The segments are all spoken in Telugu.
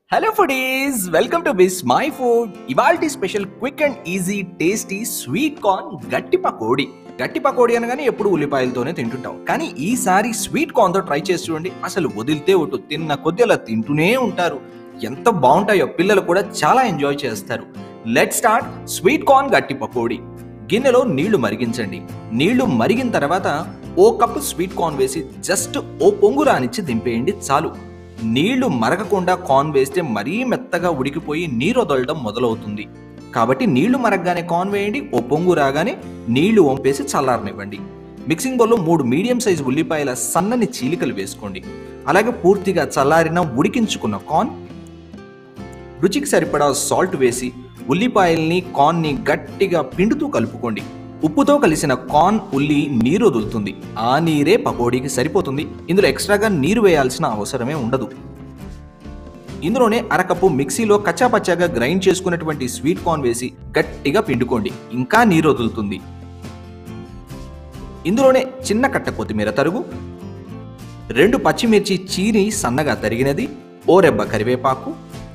hello foodies welcome to Bismai food ఇవాల్టి special quick and easy tasty sweet corn గట్టి పకోడీ గట్టి పకోడీ అనగానే ఎప్పుడు ఉల్లిపాయలతోనే తింటుంటాం కానీ ఈసారి స్వీట్ కార్న్ తో ట్రై చేసి చూడండి అసలు వదిలితే ఒట్టు తిన్న కొద్ది అలా తింటూనే ఉంటారు ఎంత బాగుంటాయో పిల్లలు కూడా చాలా ఎంజాయ్ చేస్తారు లెట్ స్టార్ట్ స్వీట్ కార్న్ గట్టి పకోడీ గిన్నెలో నీళ్లు మరిగించండి నీళ్లు మరిగిన తర్వాత ఓ కప్పు స్వీట్ కార్న్ వేసి జస్ట్ ఓ పొంగు రానిచ్చి దింపేయండి చాలు నీళ్లు మరగకుండా కార్న్ వేస్తే మరీ మెత్తగా ఉడికిపోయి నీరు వదలడం మొదలవుతుంది కాబట్టి నీళ్లు మరగగానే కార్న్ వేయండి ఓ పొంగు రాగానే నీళ్లు వంపేసి చల్లారనివ్వండి మిక్సింగ్ బౌల్లో మూడు మీడియం సైజ్ ఉల్లిపాయల సన్నని చీలికలు వేసుకోండి అలాగే పూర్తిగా చల్లారిన ఉడికించుకున్న కార్న్ రుచికి సరిపడా సాల్ట్ వేసి ఉల్లిపాయల్ని కార్న్ని గట్టిగా పిండుతూ కలుపుకోండి ఉప్పుతో కలిసిన కార్న్ ఉల్లి నీరు వదులుతుంది ఆ నీరే పకోడీకి సరిపోతుంది ఇందులో ఎక్స్ట్రాగా నీరు వేయాల్సిన అవసరమే ఉండదు ఇందులోనే అరకప్పు మిక్సీలో కచ్చాపచ్చాగా గ్రైండ్ చేసుకున్నటువంటి స్వీట్ కార్న్ వేసి గట్టిగా పిండుకోండి ఇంకా నీరు వదులుతుంది ఇందులోనే చిన్న కట్ట కొత్తిమీర తరుగు రెండు పచ్చిమిర్చి చీరి సన్నగా తరిగినది ఓ రెబ్బ కరివేపాకు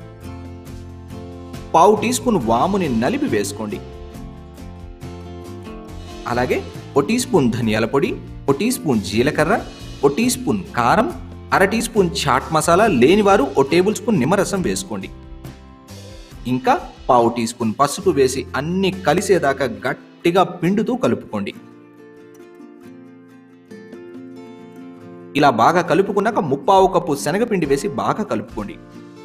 పావు టీ స్పూన్ వాముని నలిపి వేసుకోండి అలాగే ఓ టీ స్పూన్ ధనియాల పొడి ఓ టీ స్పూన్ జీలకర్ర ఓ టీ స్పూన్ కారం అర టీ స్పూన్ చాట్ మసాలా లేనివారు ఓ టేబుల్ స్పూన్ నిమ్మరసం వేసుకోండి ఇంకా పావు టీ స్పూన్ పసుపు వేసి అన్ని కలిసేదాకా గట్టిగా పిండుతూ కలుపుకోండి ఇలా బాగా కలుపుకున్నాక ముప్పావు కప్పు శనగపిండి వేసి బాగా కలుపుకోండి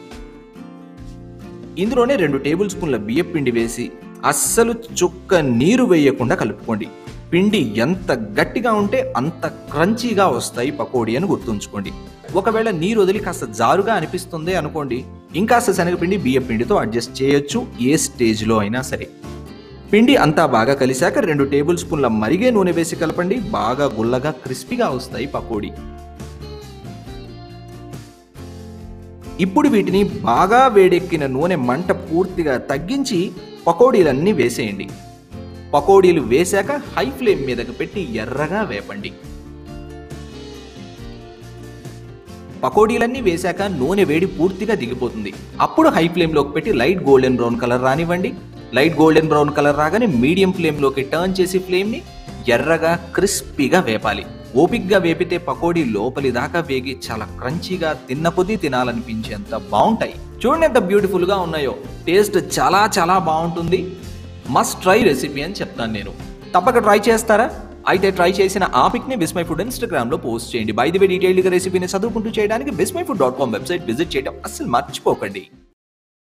ఇందులోనే రెండు టేబుల్ స్పూన్ల బియ్యం పిండి వేసి అస్సలు చుక్క నీరు వేయకుండా కలుపుకోండి పిండి ఎంత గట్టిగా ఉంటే అంత క్రంచీగా వస్తాయి పకోడీ అని గుర్తుంచుకోండి ఒకవేళ నీరు వదిలి కాస్త జారుగా అనిపిస్తుంది అనుకోండి ఇంకాస్త శనగపిండి బియ్యం పిండితో అడ్జస్ట్ చేయొచ్చు ఏ స్టేజ్లో అయినా సరే పిండి అంతా బాగా కలిశాక రెండు టేబుల్ స్పూన్ల మరిగే నూనె వేసి కలపండి బాగా గుల్లగా క్రిస్పీగా వస్తాయి పకోడీ ఇప్పుడు వీటిని బాగా వేడెక్కిన నూనె మంట పూర్తిగా తగ్గించి పకోడీలన్నీ వేసేయండి పకోడీలు వేశాక హై ఫ్లేమ్ మీదకి పెట్టి ఎర్రగా వేపండి పకోడీలన్నీ వేశాక నూనె వేడి పూర్తిగా దిగిపోతుంది అప్పుడు హై ఫ్లేమ్లోకి పెట్టి లైట్ గోల్డెన్ బ్రౌన్ కలర్ రానివ్వండి లైట్ గోల్డెన్ బ్రౌన్ కలర్ రాగానే మీడియం ఫ్లేమ్లోకి టర్న్ చేసి ఫ్లేమ్ని ఎర్రగా క్రిస్పీగా వేపాలి ఓపిక్గా వేపితే పకోడీ లోపలి దాకా వేగి చాలా క్రంచీగా తిన్న కొద్దీ తినాలనిపించేంత బాగుంటాయి చూడండి ఎంత బ్యూటిఫుల్ గా ఉన్నాయో టేస్ట్ చాలా చాలా బాగుంటుంది మస్ట్ ట్రై రెసిపీ అని చెప్తాను నేను తప్పక ట్రై చేస్తారా అయితే ట్రై చేసిన ఆ పిక్ని బిస్మై ఫుడ్ ఇన్స్టాగ్రామ్ లో పోస్ట్ చేయండి బై ది వే డీటెయిల్గా రెసిపీని చదువుకుంటూ చేయడానికి Bismai food dot com website visit చేయడం అస్సలు మర్చిపోకండి